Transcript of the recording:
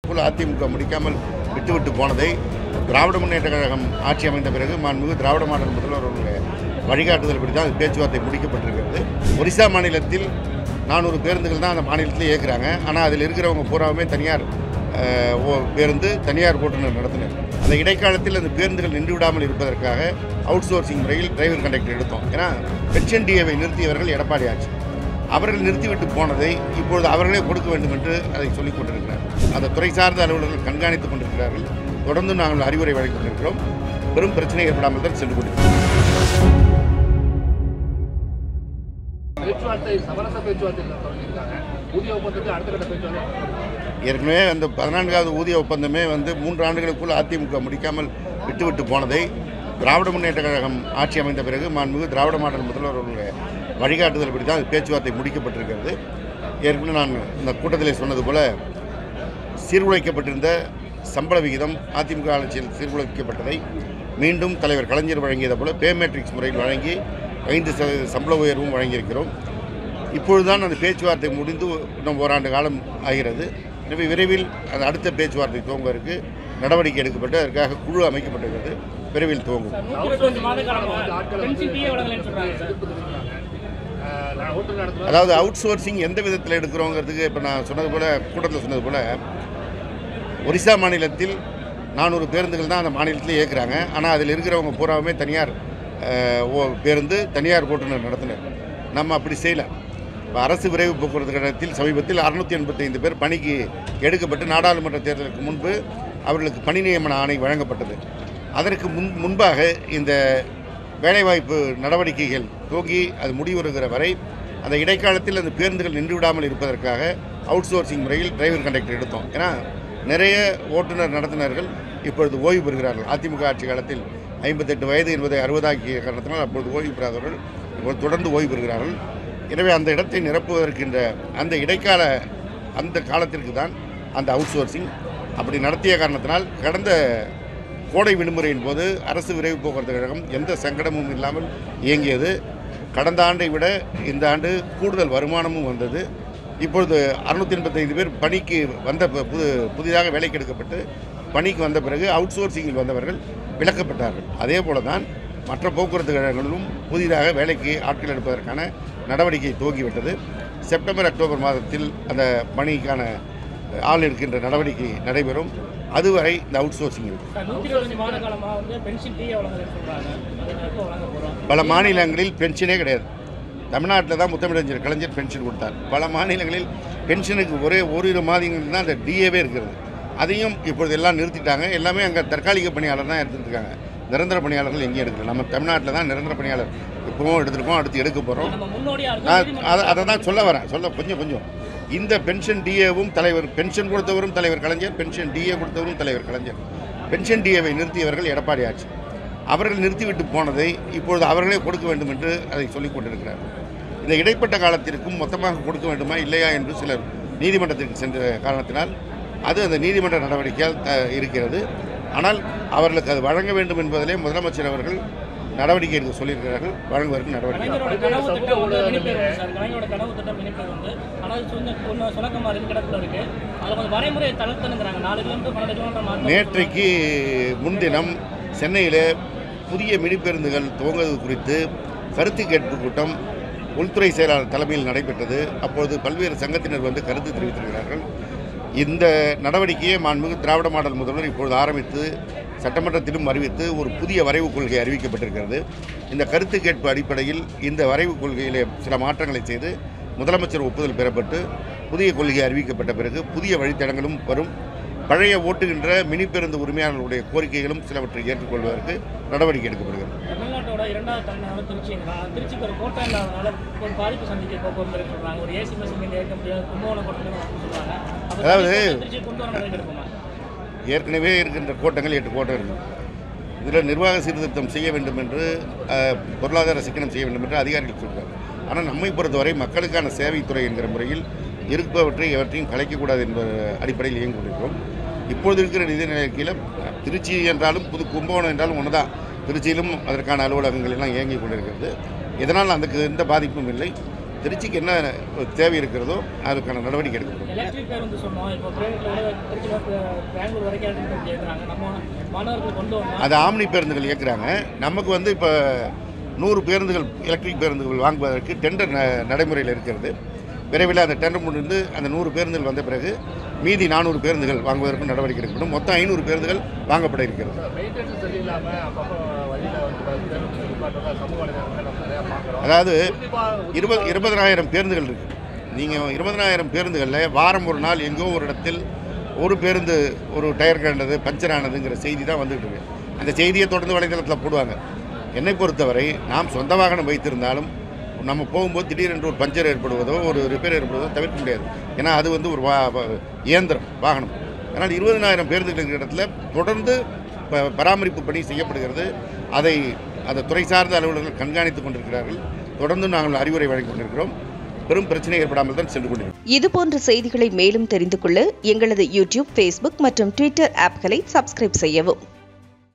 போல் அதிமுக முடிக்காமல் விட்டுவிட்டு போனதை திராவிட முன்னேற்ற கழகம் ஆட்சி அமைந்த பிறகு மாண்புமிகு திராவிட மாடல் முதல்வர் அவர்களுடைய வழிகாட்டுதல் படி தான் பேச்சுவார்த்தை முடிக்கப்பட்டிருக்கிறது ஒரிசா மாநிலத்தில் நானூறு பேருந்துகள் தான் அந்த மாநிலத்தில் இயக்குறாங்க ஆனால் அதில் இருக்கிறவங்க பூராவுமே தனியார் அஹ், ஓ- பேருந்து தனியார் ஓட்டுநர் நடத்தினர் அந்த இடைக்காலத்தில் அந்த பேருந்துகள் நின்று விடாமல் இருப்பதற்காக அவுட் சோர்சிங் முறையில் டிரைவர் கண்டக்டர் எடுத்தோம் ஏன்னா பென்ஷன் டிஏவை நிறுத்தியவர்கள் எடப்பாடி ஆட்சி அவர்கள் நிறுத்திவிட்டு போனதை இப்பொழுது அவர்களே கொடுக்க வேண்டும் என்று அதை சொல்லிக் கொண்டிருக்கிறார் அந்த துறை சார்ந்த அலுவலர்கள் கண்காணித்துக் கொண்டிருக்கிறார்கள் தொடர்ந்து நாங்கள் அறிவுரை வழங்கிக் கொண்டிருக்கிறோம் பெரும் பிரச்சனை ஏற்படாமல் தான் சென்று கொண்டிருக்கிறோம் பேச்சுவார்த்தை சமரச பேச்சுவார்த்தை தொடங்கியிருக்காங்க ஊதிய ஒப்பந்தத்தை அடுத்த கட்ட பேச்சுவார்த்தை ஏற்கனவே அந்த பதினான்காவது ஊதிய ஒப்பந்தமே வந்து மூன்று ஆண்டுகளுக்குள் அதிமுக முடிக்காமல் விட்டுவிட்டு போனதை திராவிட முன்னேற்ற கழகம் ஆட்சி அமைந்த பிறகு மாண்புமிகு திராவிட மாடல் முதல்வர் அவர்களுடைய வழிகாட்டுதல் படி தான் பேச்சுவார்த்தை முடிக்கப்பட்டிருக்கிறது ஏற்கனவே நான் இந்த கூட்டத்தில் சொன்னது போல சீர்குலைக்கப்பட்டிருந்த சம்பள விகிதம் அதிமுக ஆட்சியில் சீர்குலைக்கப்பட்டதை மீண்டும் தலைவர் கலைஞர் வழங்கியது போல பே மேட்ரிக்ஸ் முறையில் வழங்கி ஐந்து சதவீத சம்பள உயர்வும் வழங்கியிருக்கிறோம் இப்பொழுதுதான் அந்த பேச்சுவார்த்தை முடிந்து இன்னும் ஓராண்டு காலம் ஆகிறது எனவே விரைவில் அது அடுத்த பேச்சுவார்த்தை துவங்குவதற்கு நடவடிக்கை எடுக்கப்பட்டு அதற்காக குழு அமைக்கப்பட்டிருக்கிறது விரைவில் துவங்கும் நூற்றி இருபது மாத காலமாக பென்ஷன் டீயே வழங்கலைன்னு சொல்றாங்க சார் அஹ், நான் ஓட்டு நடத்துவேன் அதாவது அவுட் சோர்சிங் எந்த விதத்தில் எடுக்கிறோங்கிறதுக்கு இப்போ நான் சொன்னது போல் கூட்டத்தில் சொன்னது போல் ஒரிசா மாநிலத்தில் நானூறு பேருந்துகள் தான் அந்த மாநிலத்தில் இயக்குறாங்க ஆனால் அதில் இருக்கிறவங்க பூராவுமே தனியார் அஹ், ஓ- பேருந்து தனியார் ஓட்டுநர் நடத்தினர் நம்ம அப்படி செய்யலை இப்போ அரசு விரைவு போக்குவரத்து கழகத்தில் சமீபத்தில் அறுநூத்தி எண்பத்தைந்து பேர் பணிக்கு எடுக்கப்பட்டு நாடாளுமன்ற தேர்தலுக்கு முன்பு அவர்களுக்கு பணி நியமன ஆணை வழங்கப்பட்டது அதற்கு முன் முன்பாக இந்த வேலைவாய்ப்பு நடவடிக்கைகள் துவங்கி அது முடிவுறுகிற வரை அந்த இடைக்காலத்தில் அந்த பேருந்துகள் நின்று விடாமல் இருப்பதற்காக அவுட் சோர்சிங் முறையில் டிரைவர் கண்டக்டர் எடுத்தோம் ஏன்னா நிறைய ஓட்டுநர் நடத்துனர்கள் இப்பொழுது ஓய்வு பெறுகிறார்கள் அதிமுக ஆட்சி காலத்தில் ஐம்பத்தெட்டு வயது என்பதை அறுபதாக்கிய காரணத்தினால் அப்பொழுது ஓய்வு பெறாதவர்கள் இப்பொழுது தொடர்ந்து ஓய்வு பெறுகிறார்கள் எனவே அந்த இடத்தை நிரப்புவதற்கின்ற அந்த இடைக்கால அந்த காலத்திற்கு தான் அந்த அவுட் சோர்சிங் அப்படி நடத்திய காரணத்தினால் கடந்த கோடை விடுமுறையின் போது அரசு விரைவு போக்குவரத்து கழகம் எந்த சங்கடமும் இல்லாமல் இயங்கியது கடந்த ஆண்டை விட இந்த ஆண்டு கூடுதல் வருமானமும் வந்தது இப்பொழுது அறுநூத்தி எண்பத்தைந்து பேர் பணிக்கு வந்த ப- புது புதிதாக வேலைக்கு எடுக்கப்பட்டு பணிக்கு வந்த பிறகு அவுட் சோர்சிங்கில் வந்தவர்கள் விலக்கப்பட்டார்கள் அதே போல தான் மற்ற போக்குவரத்து கழகங்களிலும் புதிதாக வேலைக்கு ஆட்கள் எடுப்பதற்கான நடவடிக்கை துவங்கிவிட்டது செப்டம்பர் அக்டோபர் மாதத்தில் அந்த பணிக்கான ஆள் எடுக்கின்ற நடவடிக்கை நடைபெறும் அதுவரை இந்த அவுட் சோர்சிங் இருக்கும் சார் நூற்றி இருபது மாத காலமாக வந்து பென்ஷன் டீயே வழங்கலைன்னு சொல்றாங்க அதை எப்போ வழங்க போகிறோம் பல மாநிலங்களில் பென்ஷனே கிடையாது தமிழ்நாட்டில் தான் முத்தமிழஞ்சர் கலைஞர் பென்ஷன் கொடுத்தார் பல மாநிலங்களில் பென்ஷனுக்கு ஒரே ஓரிரு மாதங்கள் தான் அந்த டிஏவே இருக்கிறது அதையும் இப்பொழுது எல்லாம் நிறுத்திட்டாங்க எல்லாமே அங்கே தற்காலிக பணியாளர் தான் எடுத்துட்டு இருக்காங்க நிரந்தர பணியாளர்கள் எங்கேயும் எடுக்கல நம்ம தமிழ்நாட்டில் தான் நிரந்தர பணியாளர் இப்போவும் எடுத்திருக்கோம் அடுத்து எடுக்க போகிறோம் நம்ம முன்னோடியா நான் இருக்கும் அதை அதை தான் சொல்ல வரேன் சொல்ல கொஞ்சம் கொஞ்சம் இந்த பென்ஷன் டிஏவும் தலைவர் பென்ஷன் கொடுத்தவரும் தலைவர் கலைஞர் பென்ஷன் டிஏ கொடுத்தவரும் தலைவர் கலைஞர் பென்ஷன் டிஏவை நிறுத்தியவர்கள் எடப்பாடி ஆட்சி அவர்கள் நிறுத்திவிட்டு போனதை இப்பொழுது அவர்களே கொடுக்க வேண்டும் என்று அதை சொல்லிக் கொண்டிருக்கிறார் இந்த இடைப்பட்ட காலத்திற்கும் மொத்தமாக கொடுக்க வேண்டுமா இல்லையா என்று சிலர் நீதிமன்றத்திற்கு சென்ற காரணத்தினால் அது அந்த நீதிமன்ற நடவடிக்கையால் த- இருக்கிறது ஆனால் அவர்களுக்கு அது வழங்க வேண்டும் என்பதிலே முதலமைச்சர் அவர்கள் நடவடிக்கை எடுக்க சொல்லியிருக்கிறார்கள் வழங்குவதற்கு நடவடிக்கை கலைஞரோட கனவு திட்டம் வந்து மினிப்பேர் வந்து சார் கலைஞரோட கனவு திட்டம் மினிப்பேர் வந்து ஆனால் சொன்ன ஒன்று சுணக்கமாக இருக்கு கிடப்பில் இருக்கு அதில் கொஞ்சம் வரைமுறை தளர்த்துனுங்கிறாங்க நாலு கிலோமீட்டர் பன்னெண்டு கிலோமீட்டர் மாற்றம் நேற்றைக்கு முன்தினம் சென்னையில் புதிய மினிப்பேருந்துகள் துவங்குவது குறித்து கருத்து கேட்பு கூட்டம் உள்துறை செயலாளர் தலைமையில் நடைபெற்றது அப்பொழுது பல்வேறு சங்கத்தினர் வந்து கருத்து தெரிவித்திருக்கிறார்கள் இந்த நடவடிக்கையை மாண்புமிகு திராவிட மாடல் முதல்வர் இப்பொழுது ஆரம்பித்து சட்டமன்றத்திலும் அறிவித்து ஒரு புதிய வரைவு கொள்கை அறிவிக்கப்பட்டிருக்கிறது இந்த கருத்து கேட்பு அடிப்படையில் இந்த வரைவு கொள்கையிலே சில மாற்றங்களை செய்து முதலமைச்சர் ஒப்புதல் பெறப்பட்டு புதிய கொள்கை அறிவிக்கப்பட்ட பிறகு புதிய வழித்தடங்களும் வரும் பழைய ஓட்டுகின்ற மினி பேருந்து உரிமையாளர்களுடைய கோரிக்கைகளும் சிலவற்றை ஏற்றுக்கொள்வதற்கு நடவடிக்கை எடுக்கப்படுகிறது தமிழ்நாட்டோட இரண்டாவது தலைநகரம் திருச்சிங்களா திருச்சிக்கு ஒரு கோட்டை இல்லாதனால ஒரு பாதிப்பு சந்திக்க போக்குவரத்து சொல்றாங்க ஒரு ஏசி பஸ் இங்கே ஏற்க முடியாது கும்பகோணம் கோட்டை சொல்றாங்க அப்ப அதாவது- திருச்சி கொண்டு வர நடவடிக்கை எடுக்குமா ஏற்கனவே இருக்கின்ற கோட்டங்கள் எட்டு கோட்டம் இருக்கு இதில் நிர்வாக சீர்திருத்தம் செய்ய வேண்டும் என்று அஹ், பொருளாதார சிக்கனம் செய்ய வேண்டும் என்று அதிகாரிகள் சொல்கிறார் ஆனால் நம்மை பொறுத்தவரை மக்களுக்கான சேவைத்துறை என்கிற முறையில் இருப்பவற்றை எவற்றையும் கலைக்கக்கூடாது என்ற அடிப்படையில் இயங்கி கொண்டிருக்கிறோம் இப்பொழுது இருக்கிற நிதி நிலையில் திருச்சி என்றாலும் புது கும்பகோணம் என்றாலும் ஒன்று தான் திருச்சியிலும் அதற்கான அலுவலகங்கள் எல்லாம் இயங்கி கொண்டிருக்கிறது இதனால் அதுக்கு எந்த பாதிப்பும் இல்லை திருச்சிக்கு என்ன தேவை இருக்கிறதோ அதுக்கான நடவடிக்கை எடுக்கப்படும் எலக்ட்ரிக் பேருந்து சொன்னோம் இப்போ பிரைவேட்ல கூட திருச்சியில் பெங்களூர் வரைக்கும் எலக்ட்ரிக் பேருந்து கேட்குறாங்க நம்ம மாணவர்கள் கொண்டு வந்தோம் அது ஆம்னி பேருந்துகள் இயக்குறாங்க நமக்கு வந்து இப்போ நூறு பேருந்துகள் எலக்ட்ரிக் பேருந்துகள் வாங்குவதற்கு டெண்டர் ந நடைமுறையில் இருக்கிறது விரைவில் அந்த டெண்டர் முடிந்து அந்த நூறு பேருந்துகள் வந்த பிறகு மீதி நானூறு பேருந்துகள் வாங்குவதற்கு நடவடிக்கை எடுக்கப்படும் மொத்தம் ஐநூறு பேருந்துகள் வாங்கப்பட இருக்கிறது மெயின்டெனன்ஸ் சரியில்லாமல் அப்பப்போ வழியில் வந்து பேருந்து நிப்பாட்டுறதா சமூக வலைதளங்கள் நம்ம நிறையா பார்க்குறோம் அதாவது குறிப்பாக இருபது இருபதனாயிரம் பேருந்துகள் இருக்குது நீங்கள் இருபதனாயிரம் பேருந்துகளில் வாரம் ஒரு நாள் எங்கோ ஒரு இடத்தில் ஒரு பேருந்து ஒரு டயர் கண்டது பஞ்சர் ஆனதுங்கிற செய்தி தான் வந்துகிட்டு இருக்கு அந்த செய்தியை தொடர்ந்து வலைதளத்தில் போடுவாங்க என்னை பொறுத்தவரை நாம் சொந்த வாகனம் வைத்திருந்தாலும் நம்ம போகும்போது திடீரென்று ஒரு பஞ்சர் ஏற்படுவதோ ஒரு ரிப்பேர் ஏற்படுவதோ தவிர்க்க முடியாது ஏன்னா அது வந்து ஒரு வா வா- இயந்திரம் வாகனம் அதனால் இருபதனாயிரம் பேருந்துகள் இருக்கிற இடத்துல தொடர்ந்து ப- பராமரிப்பு பணி செய்யப்படுகிறது அதை அந்த துறை சார்ந்த அலுவலர்கள் கண்காணித்துக் கொண்டிருக்கிறார்கள் தொடர்ந்து நாங்கள் அறிவுரை வழங்கிக் கொண்டிருக்கிறோம் பெரும் பிரச்சனை ஏற்படாமல் தான் சென்று கொண்டிருக்கிறோம் இதுபோன்ற செய்திகளை மேலும் தெரிந்து கொள்ள எங்களது யூடியூப் ஃபேஸ்புக் மற்றும் ட்விட்டர் ஆப்களை சப்ஸ்கிரைப் செய்யவும்